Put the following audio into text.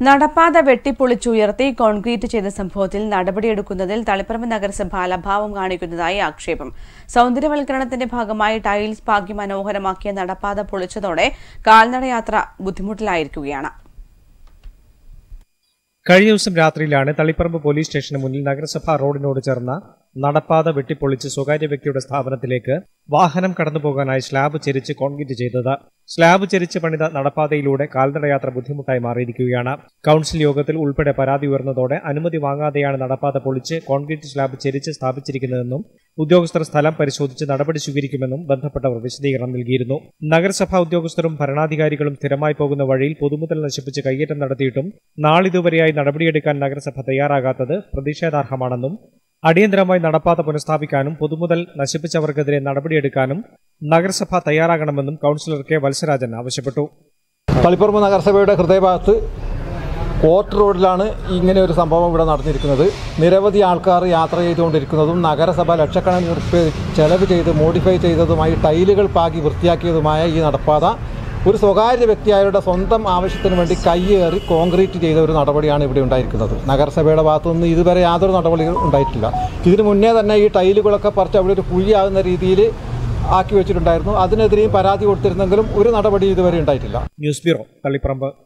നടപ്പാത വെട്ടിപ്പൊളിച്ചുയർത്തി കോൺക്രീറ്റ് ചെയ്ത സംഭവത്തിൽ നടപടിയെടുക്കുന്നതിൽ തളിപ്പറമ്പ് നഗരസഭ അലഭാവം കാണിക്കുന്നതായി ആക്ഷേപം സൗന്ദര്യവൽക്കരണത്തിന്റെ ഭാഗമായി ടൈൽസ് പാകി മനോഹരമാക്കിയ നടപ്പാത പൊളിച്ചതോടെ കാൽനടയാത്ര ബുദ്ധിമുട്ടിലായിരിക്കുകയാണ് കഴിഞ്ഞ ദിവസം രാത്രിയിലാണ് തളിപ്പറമ്പ് പോലീസ് സ്റ്റേഷന് മുന്നിൽ നഗരസഭാ റോഡിനോട് ചേർന്ന നടപ്പാത വെട്ടിപ്പൊളിച്ച് സ്വകാര്യ വ്യക്തിയുടെ സ്ഥാപനത്തിലേക്ക് വാഹനം കടന്നുപോകാനായി സ്ലാബ് ചെരിച്ച് കോൺക്രീറ്റ് ചെയ്തത് സ്ലാബ് ചെരിച്ച് പണിത നടപ്പാതയിലൂടെ കാൽനടയാത്ര ബുദ്ധിമുട്ടായി മാറിയിരിക്കുകയാണ് കൌൺസിൽ യോഗത്തിൽ ഉൾപ്പെടെ പരാതി ഉയർന്നതോടെ അനുമതി വാങ്ങാതെയാണ് നടപ്പാത പൊളിച്ച് കോൺക്രീറ്റ് സ്ലാബ് ചെരിച്ച് സ്ഥാപിച്ചിരിക്കുന്നതെന്നും ഉദ്യോഗസ്ഥർ സ്ഥലം പരിശോധിച്ച് നടപടി സ്വീകരിക്കുമെന്നും ബന്ധപ്പെട്ടവർ വിശദീകരണം നൽകിയിരുന്നു നഗരസഭാ ഉദ്യോഗസ്ഥരും ഭരണാധികാരികളും സ്ഥിരമായി പോകുന്ന വഴിയിൽ പൊതുമുതൽ നശിപ്പിച്ച് കയ്യേറ്റം നടത്തിയിട്ടും നാളിതുവരെയായി നടപടിയെടുക്കാൻ നഗരസഭ തയ്യാറാകാത്തത് പ്രതിഷേധാർഹമാണെന്നും അടിയന്തരമായി നടപ്പാത പുനഃസ്ഥാപിക്കാനും പൊതുമുതൽ നശിപ്പിച്ചവർക്കെതിരെ നടപടിയെടുക്കാനും നഗരസഭ തയ്യാറാകണമെന്നും കൌൺസിലർ കെ വത്സരാജൻ ആവശ്യപ്പെട്ടു തളിപ്പറമ്പ് നഗരസഭയുടെ ഹൃദയഭാഗത്ത് കോർട്ട് റോഡിലാണ് ഇങ്ങനെ ഒരു സംഭവം ഇവിടെ നടന്നിരിക്കുന്നത് നിരവധി ആൾക്കാർ യാത്ര ചെയ്തുകൊണ്ടിരിക്കുന്നതും നഗരസഭ ലക്ഷക്കണക്കിന് റുപ്യ ചെലവ് ചെയ്ത് മോഡിഫൈ ചെയ്തതുമായി ടൈലുകൾ പാകി വൃത്തിയാക്കിയതുമായ ഈ നടപ്പാത ഒരു സ്വകാര്യ വ്യക്തിയായവരുടെ സ്വന്തം ആവശ്യത്തിന് വേണ്ടി കയ്യേറി കോൺക്രീറ്റ് ചെയ്ത ഒരു നടപടിയാണ് ഇവിടെ ഉണ്ടായിരിക്കുന്നത് നഗരസഭയുടെ ഭാഗത്തുനിന്ന് ഇതുവരെ യാതൊരു നടപടികളും ഉണ്ടായിട്ടില്ല ഇതിനു മുന്നേ തന്നെ ഈ ടൈലുകളൊക്കെ പറിച്ച് അവിടെ ഒരു കുഴിയാകുന്ന രീതിയിൽ ആക്കി വെച്ചിട്ടുണ്ടായിരുന്നു അതിനെതിരെയും പരാതി കൊടുത്തിരുന്നെങ്കിലും ഒരു നടപടി ഇതുവരെ ഉണ്ടായിട്ടില്ല ന്യൂസ് ബ്യൂറോ തളിപ്പറമ്പ്